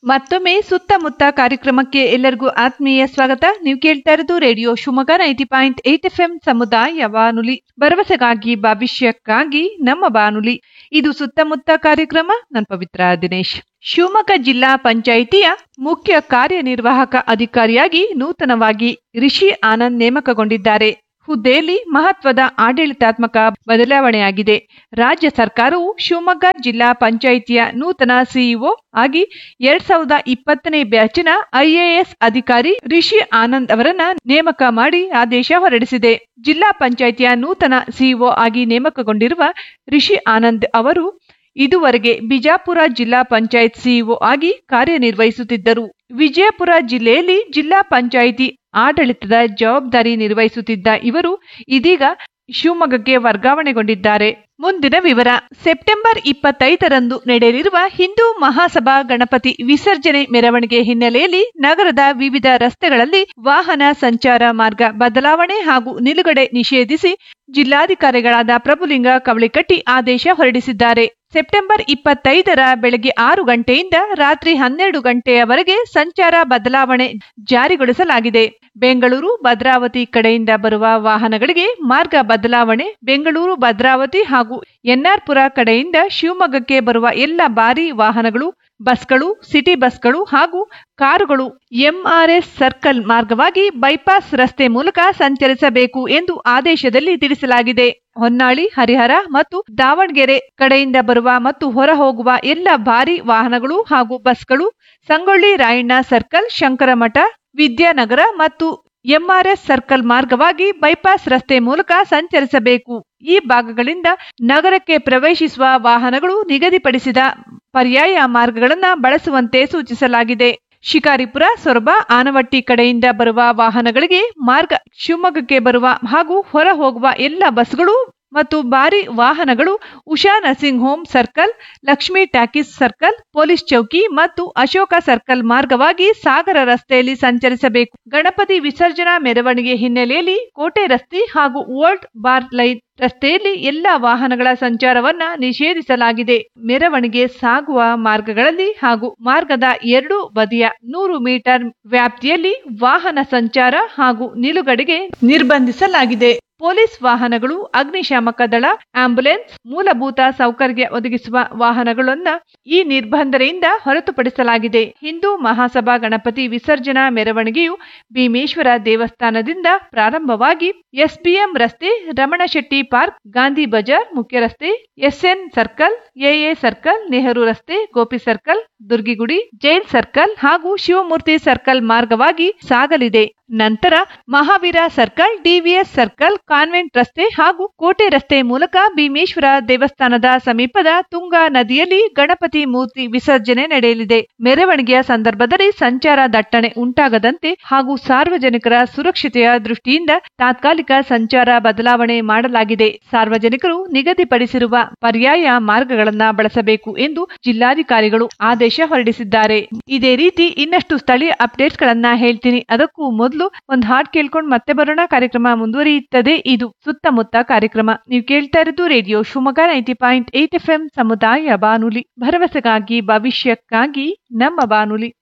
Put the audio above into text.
ಮತ್ತೊಮ್ಮೆ ಸುತ್ತಮುತ್ತ ಕಾರ್ಯಕ್ರಮಕ್ಕೆ ಎಲ್ಲರಿಗೂ ಆತ್ಮೀಯ ಸ್ವಾಗತ ನೀವು ಕೇಳ್ತಾ ಇರೋದು radio Shivamogga ninety point eight F M ಸಮುದಾಯ ಬಾನುಲಿ ಭರವಸೆಗಾಗಿ ಭವಿಷ್ಯಕ್ಕಾಗಿ ನಮ್ಮ ಬಾನುಲಿ ಇದು ಸುತ್ತಮುತ್ತ ಕಾರ್ಯಕ್ರಮ ನಾನು ಪವಿತ್ರ ದಿನೇಶ್ ಶಿವಮೊಗ್ಗ ಜಿಲ್ಲಾ ಪಂಚಾಯಿತಿಯ ಮುಖ್ಯ ಕಾರ್ಯನಿರ್ವಾಹಕ ಅಧಿಕಾರಿಯಾಗಿ ನೂತನವಾಗಿ ರಿಷಿ ಆನಂದ್ ನೇಮಕಗೊಂಡಿದ್ದಾರೆ ಹುದ್ದೆಯಲ್ಲಿ ಮಹತ್ವದ ಆಡಳಿತಾತ್ಮಕ ಬದಲಾವಣೆಯಾಗಿದೆ ರಾಜ್ಯ ಸರ್ಕಾರವು ಶಿವಮೊಗ್ಗ ಜಿಲ್ಲಾ ಪಂಚಾಯಿತಿಯ ನೂತನ ಸಿಇಒ ಆಗಿ ಎರಡ್ ಸಾವಿರದ ಇಪ್ಪತ್ತನೇ ಬ್ಯಾಚಿನ ಐಎಎಸ್ ಅಧಿಕಾರಿ ರಿಷಿ ಆನಂದ್ ಅವರನ್ನ ನೇಮಕ ಮಾಡಿ ಆದೇಶ ಹೊರಡಿಸಿದೆ ಜಿಲ್ಲಾ ಪಂಚಾಯಿತಿಯ ನೂತನ ಸಿಇಒ ಆಗಿ ನೇಮಕಗೊಂಡಿರುವ ರಿಷಿ ಆನಂದ್ ಅವರು ಇದುವರೆಗೆ ಬಿಜಾಪುರ ಜಿಲ್ಲಾ ಪಂಚಾಯತ್ ಸಿಇಒ ಆಗಿ ಕಾರ್ಯನಿರ್ವಹಿಸುತ್ತಿದ್ದರು ವಿಜಯಪುರ ಜಿಲ್ಲೆಯಲ್ಲಿ ಜಿಲ್ಲಾ ಪಂಚಾಯಿತಿ ಆಡಳಿತದ ಜವಾಬ್ದಾರಿ ನಿರ್ವಹಿಸುತ್ತಿದ್ದ ಇವರು ಇದೀಗ ಶಿವಮೊಗ್ಗಕ್ಕೆ ವರ್ಗಾವಣೆಗೊಂಡಿದ್ದಾರೆ ಮುಂದಿನ ವಿವರ ಸೆಪ್ಟೆಂಬರ್ ಇಪ್ಪತ್ತೈದರಂದು ನಡೆಯಲಿರುವ ಹಿಂದೂ ಮಹಾಸಭಾ ಗಣಪತಿ ವಿಸರ್ಜನೆ ಮೆರವಣಿಗೆ ಹಿನ್ನೆಲೆಯಲ್ಲಿ ನಗರದ ವಿವಿಧ ರಸ್ತೆಗಳಲ್ಲಿ ವಾಹನ ಸಂಚಾರ ಮಾರ್ಗ ಬದಲಾವಣೆ ಹಾಗೂ ನಿಲುಗಡೆ ನಿಷೇಧಿಸಿ ಜಿಲ್ಲಾಧಿಕಾರಿಗಳಾದ ಪ್ರಭುಲಿಂಗ ಕವಳಿಕಟ್ಟಿ ಆದೇಶ ಹೊರಡಿಸಿದ್ದಾರೆ ಸೆಪ್ಟೆಂಬರ್ ಇಪ್ಪತ್ತೈದರ ಬೆಳಗ್ಗೆ ಆರು ಗಂಟೆಯಿಂದ ರಾತ್ರಿ ಹನ್ನೆರಡು ಗಂಟೆಯವರೆಗೆ ಸಂಚಾರ ಬದಲಾವಣೆ ಜಾರಿಗೊಳಿಸಲಾಗಿದೆ ಬೆಂಗಳೂರು ಭದ್ರಾವತಿ ಕಡೆಯಿಂದ ಬರುವ ವಾಹನಗಳಿಗೆ ಮಾರ್ಗ ಬದಲಾವಣೆ ಬೆಂಗಳೂರು ಭದ್ರಾವತಿ ಹಾಗೂ ಎನ್ಆರ್ಪುರ ಕಡೆಯಿಂದ ಶಿವಮೊಗ್ಗಕ್ಕೆ ಬರುವ ಎಲ್ಲ ಭಾರಿ ವಾಹನಗಳು ಬಸ್ಗಳು ಸಿಟಿ ಬಸ್ಗಳು ಹಾಗೂ ಕಾರುಗಳು ಎಂಆರ್ಎಸ್ ಸರ್ಕಲ್ ಮಾರ್ಗವಾಗಿ ಬೈಪಾಸ್ ರಸ್ತೆ ಮೂಲಕ ಸಂಚರಿಸಬೇಕು ಎಂದು ಆದೇಶದಲ್ಲಿ ತಿಳಿಸಲಾಗಿದೆ ಹೊನ್ನಾಳಿ ಹರಿಹರ ಮತ್ತು ದಾವಣಗೆರೆ ಕಡೆಯಿಂದ ಬರುವ ಮತ್ತು ಹೊರ ಹೋಗುವ ಎಲ್ಲ ಭಾರಿ ವಾಹನಗಳು ಹಾಗೂ ಬಸ್ಗಳು ಸಂಗೊಳ್ಳಿ ರಾಯಣ್ಣ ಸರ್ಕಲ್ ಶಂಕರಮಠ ವಿದ್ಯಾನಗರ ಮತ್ತು ಎಂಆರ್ಎಸ್ ಸರ್ಕಲ್ ಮಾರ್ಗವಾಗಿ ಬೈಪಾಸ್ ರಸ್ತೆ ಮೂಲಕ ಸಂಚರಿಸಬೇಕು ಈ ಭಾಗಗಳಿಂದ ನಗರಕ್ಕೆ ಪ್ರವೇಶಿಸುವ ವಾಹನಗಳು ನಿಗದಿಪಡಿಸಿದ ಪರ್ಯಾಯ ಮಾರ್ಗಗಳನ್ನು ಬಳಸುವಂತೆ ಸೂಚಿಸಲಾಗಿದೆ ಶಿಕಾರಿಪುರ ಸೊರಬ ಆನವಟ್ಟಿ ಕಡೆಯಿಂದ ಬರುವ ವಾಹನಗಳಿಗೆ ಮಾರ್ಗ ಶಿವಮೊಗ್ಗಕ್ಕೆ ಬರುವ ಹಾಗೂ ಹೊರ ಹೋಗುವ ಎಲ್ಲ ಬಸ್ಗಳು ಮತ್ತು ಭಾರಿ ವಾಹನಗಳು Usha nursing home circle Lakshmi talkies circle police ಚೌಕಿ ಮತ್ತು ಅಶೋಕ ಸರ್ಕಲ್ ಮಾರ್ಗವಾಗಿ ಸಾಗರ ರಸ್ತೆಯಲ್ಲಿ ಸಂಚರಿಸಬೇಕು ಗಣಪತಿ ವಿಸರ್ಜನಾ ಮೆರವಣಿಗೆ ಹಿನ್ನೆಲೆಯಲ್ಲಿ ಕೋಟೆ ರಸ್ತೆ ಹಾಗೂ ಓಲ್ಡ್ ಬಾರ್ ಲೈನ್ ರಸ್ತೆಯಲ್ಲಿ ಎಲ್ಲ ವಾಹನಗಳ ಸಂಚಾರವನ್ನ ನಿಷೇಧಿಸಲಾಗಿದೆ ಮೆರವಣಿಗೆ ಸಾಗುವ ಮಾರ್ಗಗಳಲ್ಲಿ ಹಾಗೂ ಮಾರ್ಗದ ಎರಡು ಬದಿಯ ನೂರು ಮೀಟರ್ ವ್ಯಾಪ್ತಿಯಲ್ಲಿ ವಾಹನ ಸಂಚಾರ ಹಾಗೂ ನಿಲುಗಡೆಗೆ ನಿರ್ಬಂಧಿಸಲಾಗಿದೆ ಪೊಲೀಸ್ ವಾಹನಗಳು ಅಗ್ನಿಶಾಮಕ ದಳ ಆಂಬ್ಯುಲೆನ್ಸ್ ಮೂಲಭೂತ ಸೌಕರ್ಯ ಒದಗಿಸುವ ವಾಹನಗಳನ್ನ ಈ ನಿರ್ಬಂಧನೆಯಿಂದ ಹೊರತುಪಡಿಸಲಾಗಿದೆ ಹಿಂದೂ ಮಹಾಸಭಾ ಗಣಪತಿ ವಿಸರ್ಜನಾ ಮೆರವಣಿಗೆಯು ಭೀಮೇಶ್ವರ ದೇವಸ್ಥಾನದಿಂದ ಪ್ರಾರಂಭವಾಗಿ ಎಸ್ಪಿಎಂ ರಸ್ತೆ ರಮಣಶೆಟ್ಟಿ ಪಾರ್ಕ್ ಗಾಂಧಿ ಬಜಾರ್ ಮುಖ್ಯ ರಸ್ತೆ SN circle AA circle Nehru ರಸ್ತೆ Gopi circle Durgigudi jail circle ಹಾಗೂ ಶಿವಮೂರ್ತಿ ಸರ್ಕಲ್ ಮಾರ್ಗವಾಗಿ ಸಾಗಲಿದೆ ನಂತರ Mahaveera circle DVS circle convent ರಸ್ತೆ ಹಾಗೂ ಕೋಟೆ ರಸ್ತೆ ಮೂಲಕ ಭೀಮೇಶ್ವರ ದೇವಸ್ಥಾನದ ಸಮೀಪದ ತುಂಗಾ ನದಿಯಲ್ಲಿ ಗಣಪತಿ ಮೂರ್ತಿ ವಿಸರ್ಜನೆ ನಡೆಯಲಿದೆ ಮೆರವಣಿಗೆಯ ಸಂದರ್ಭದಲ್ಲಿ ಸಂಚಾರ ದಟ್ಟಣೆ ಉಂಟಾಗದಂತೆ ಹಾಗೂ ಸಾರ್ವಜನಿಕರ ಸುರಕ್ಷತೆಯ ದೃಷ್ಟಿಯಿಂದ ತಾತ್ಕಾಲಿಕ ಸಂಚಾರ ಬದಲಾವಣೆ ಮಾಡಲಾಗಿದೆ ಸಾರ್ವಜನಿಕರು ನಿಗದಿಪಡಿಸಿರುವ ಪರ್ಯಾಯ ಮಾರ್ಗಗಳನ್ನ ಬಳಸಬೇಕು ಎಂದು ಜಿಲ್ಲಾಧಿಕಾರಿಗಳು ಆದೇಶ ಹೊರಡಿಸಿದ್ದಾರೆ ಇದೇ ರೀತಿ ಇನ್ನಷ್ಟು ಸ್ಥಳೀಯ ಅಪ್ಡೇಟ್ಸ್ ಗಳನ್ನ ಹೇಳ್ತೀನಿ ಅದಕ್ಕೂ ಮೊದಲು ಒಂದು ಹಾಡ್ ಕೇಳ್ಕೊಂಡು ಮತ್ತೆ ಬರೋಣ ಕಾರ್ಯಕ್ರಮ ಮುಂದುವರಿಯುತ್ತದೆ ಇದು ಸುತ್ತಮುತ್ತ ಕಾರ್ಯಕ್ರಮ ನೀವು ಕೇಳ್ತಾ ಇರೋದು radio Shivamogga ninety point eight F M ಸಮುದಾಯ ಬಾನುಲಿ ಭರವಸೆಗಾಗಿ ಭವಿಷ್ಯಕ್ಕಾಗಿ ನಮ್ಮ ಬಾನುಲಿ